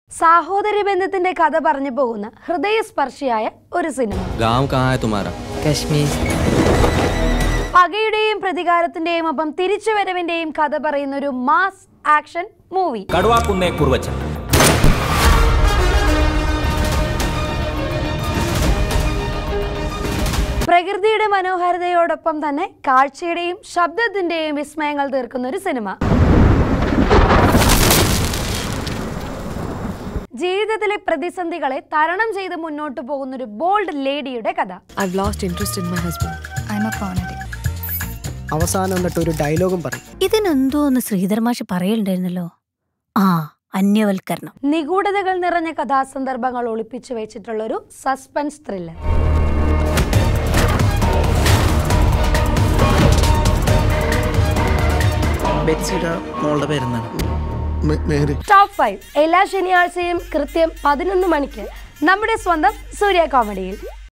സാഹോദര്യ ബന്ധത്തിന്റെ കഥ പറഞ്ഞു പോകുന്ന ഹൃദയസ്പർശിയായ ഒരു സിനിമ गांव कहाँ है तुम्हारा കശ്മീർ പകയുടെയും പ്രതികാരത്തിന്റെയും ഒപ്പം തിരിച്ചുവരവിന്റെയും കഥ പറയുന്ന ഒരു mass action movie Kaduvakunnel Kuruvachan പ്രകൃതിയുടെ മനോഹാരിതയോടൊപ്പം തന്നെ കാഴ്ചയുടെയും ശബ്ദത്തിന്റെയും വിസ്മയങ്ങൾ തീർക്കുന്ന ഒരു സിനിമ ജീവിതത്തിലെ പ്രതിസന്ധികളെ തരണം ചെയ്ത് മുന്നോട്ട് പോകുന്ന ഒരു ബോൾഡ് ലേഡിയുടെ കഥ I've lost interest in my husband. I'm a pawn addict. അവസാനം എന്നിട്ട് ഒരു ഡയലോഗും പറയും ഇതിനെന്തോ ഒന്ന് ശ്രീധർ മാഷ് പറയലുണ്ടായിരുന്നല്ലോ ആ അന്യവൽക്കരണം നിഗൂഢതകൾ നിറഞ്ഞ കഥാസന്ദർഭങ്ങൾ ഒളിപ്പിച്ചു വെച്ചിട്ടുള്ള ഒരു സസ്പെൻസ് ത്രില്ലർ ബെറ്റ്സിയുടെ മോളുടെ പേരെന്താണ് ടോപ്പ് ഫൈവ് എല്ലാ ശനിയാഴ്ചയും കൃത്യം പതിനൊന്ന് മണിക്ക് നമ്മുടെ സ്വന്തം സൂര്യ കോമഡിയിൽ